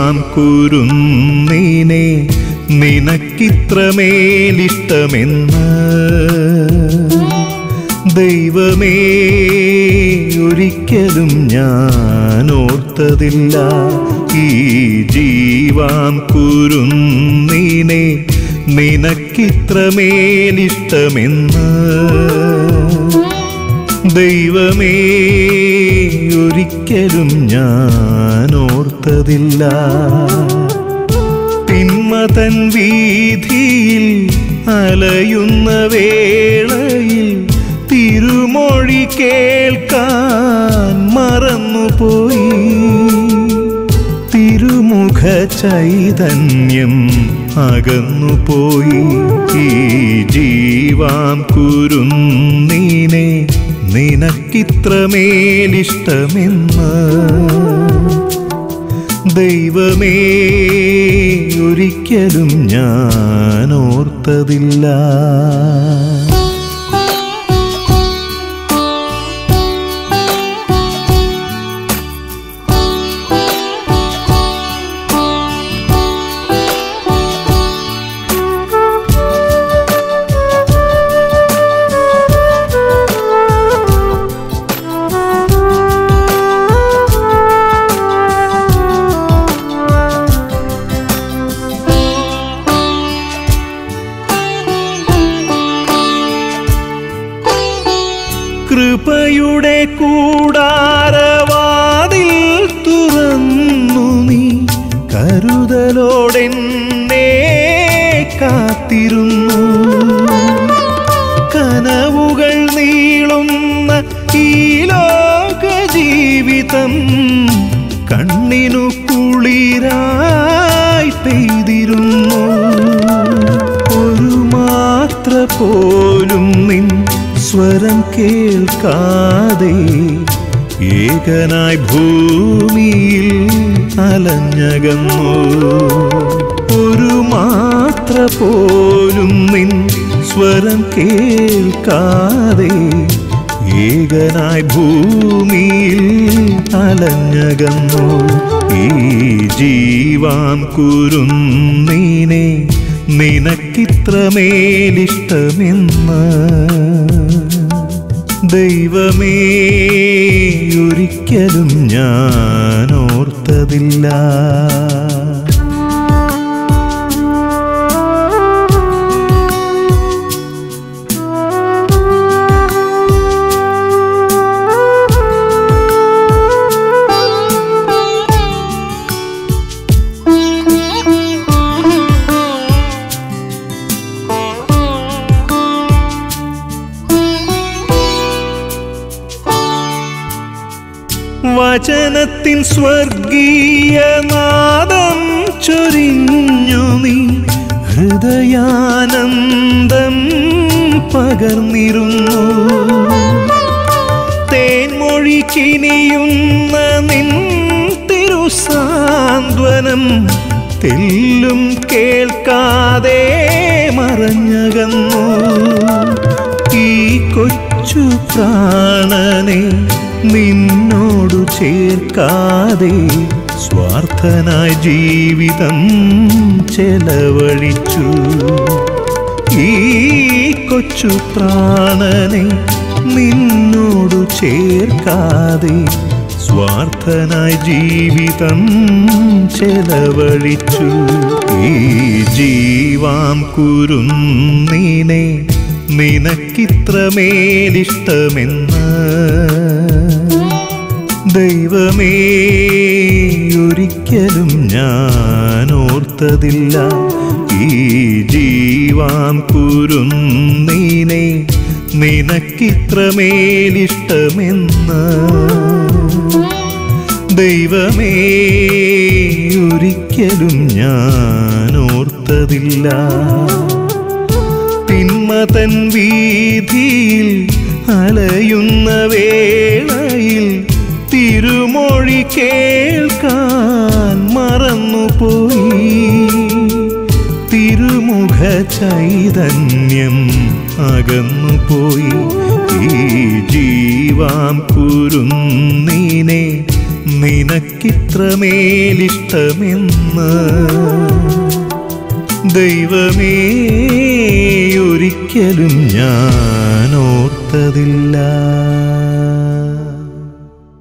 ജീവാം കുരുന്നീനെ നിനക്കിത്രമേലിഷ്ടമെന്ന് ദൈവമേ ഒരിക്കലും ഞാൻ ഓർത്തതില്ല ഈ ജീവാം കുരുന്നീനെ നിനക്കിത്രമേലിഷ്ടമെന്ന് ദൈവമേ ഒരിക്കലും ഞാൻ ഓർത്തതില്ല തിന്മതൻ വീതിയിൽ അലയുന്ന വേളയിൽ തിരുമൊഴി കേൾക്കാൻ മറന്നുപോയി തിരുമുഖ ചൈതന്യം അകന്നുപോയി ഈ ജീവാം കുരുന്നീനെ നിനക്കിത്രമേലിഷ്ടമെന്ന് ദൈവമേ ഒരിക്കലും ഞാൻ ഓർത്തതില്ല കൃപയുടെ കൂടാരവാതിൽ തുറന്നു നീ കരുതലോടെന്നെ കാത്തിരുന്നു കനവുകൾ നീളുന്ന ഈ ലോക ജീവിതം കണ്ണിനു കുളിരായി പെയ്തിരുന്നു ഒരു മാത്ര പോലും നിൻ സ്വരം കേൾക്കാതെ ഏകനായി ഭൂമിയിൽ അലഞ്ഞകന്നു ഒരു മാത്ര പോലും നിൻ സ്വരം കേൾക്കാതെ ഏകനായി ഭൂമിയിൽ അലഞ്ഞകന്നു ഈ ജീവാം കുരുന്നീനെ നിനക്കിത്രമേലിഷ്ടമെന്ന് ദൈവമേ ഒരിക്കലും ഞാൻ ഓർത്തതില്ല വചനത്തിൻ സ്വർഗീയ നാദം ചൊരിഞ്ഞു നീ ഹൃദയാനന്ദം പകർന്നിരുന്നു തേൻമൊഴി കിനിയുന്ന നിൻ തിരുസാന്ത്വനം തെല്ലും കേൾക്കാതെ മറഞ്ഞകന്നു ഈ കൊച്ചു പ്രാണനെ നിന്നോടു ചേർക്കാതെ സ്വാർത്ഥനായി ജീവിതം ചെലവഴിച്ചു ഈ കൊച്ചു പ്രാണനെ നിന്നോടു ചേർക്കാതെ സ്വാർത്ഥനായി ജീവിതം ചെലവഴിച്ചു ഈ ജീവാം കുരുന്നീനെ നിനക്കിത്രമേലിഷ്ടമെന്ന് ദൈവമേ ഒരിക്കലും ഞാൻ ഓർത്തതില്ല ഈ ജീവാം കുരുന്നീനെ നിനക്കിത്രമേലിഷ്ടമെന്ന് ദൈവമേ ഒരിക്കലും ഞാൻ ഓർത്തതില്ല തിന്മതൻ വീതിയിൽ അലയുന്ന വേളയിൽ തിരുമൊഴി കേൾക്കാൻ മറന്നുപോയി തിരുമുഖ ചൈതന്യം അകന്നുപോയി ഈ ജീവാം കുരുന്നീനെ നിനക്കിത്രമേലിഷ്ടമെന്ന് ദൈവമേ ഒരിക്കലും ഞാൻ ഓർത്തതില്ല